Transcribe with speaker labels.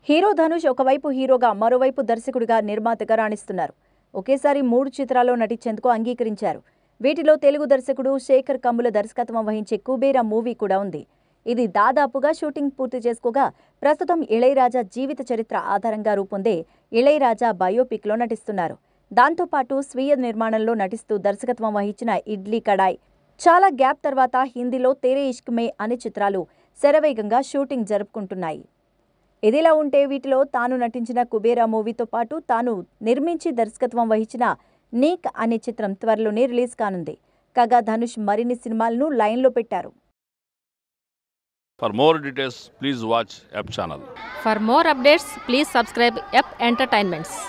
Speaker 1: Hero Dhanush ఒకవైపు హీరోగా మరోవైపు దర్శకుడిగా నిర్మాతగా రాణిస్తున్నారు ఒకేసారి మూడు చిత్రాల్లో నటించేందుకు అంగీకరించారు వీటిలో తెలుగు దర్శకుడు శేఖర్ కమ్ముల దర్శకత్వం వహించే కుబేరా మూవీ కూడా ఉంది ఇది దాదాపుగా షూటింగ్ పూర్తి చేసుకోగా ప్రస్తుతం ఇళయరాజా జీవిత చరిత్ర ఆధారంగా రూపొందే ఇళయరాజా బయోపిక్లో నటిస్తున్నారు దాంతోపాటు స్వీయ నిర్మాణంలో నటిస్తూ దర్శకత్వం వహించిన ఇడ్లీ కడాయ్ చాలా గ్యాప్ తర్వాత హిందీలో తేరే ఇష్క్ మే అనే చిత్రాలు శరవేగంగా షూటింగ్ జరుపుకుంటున్నాయి ఇదిలా ఉంటే వీటిలో తాను నటించిన కుబేరా మూవీతో పాటు తాను నిర్మించి దర్శకత్వం వహించిన నీక్ అనే చిత్రం త్వరలోనే రిలీజ్ కానుంది కాగా ధనుష్ మరిన్ని సినిమాలను లైన్లో పెట్టారు
Speaker 2: For more details, please watch App channel.
Speaker 3: For more updates, please subscribe Up Entertainments.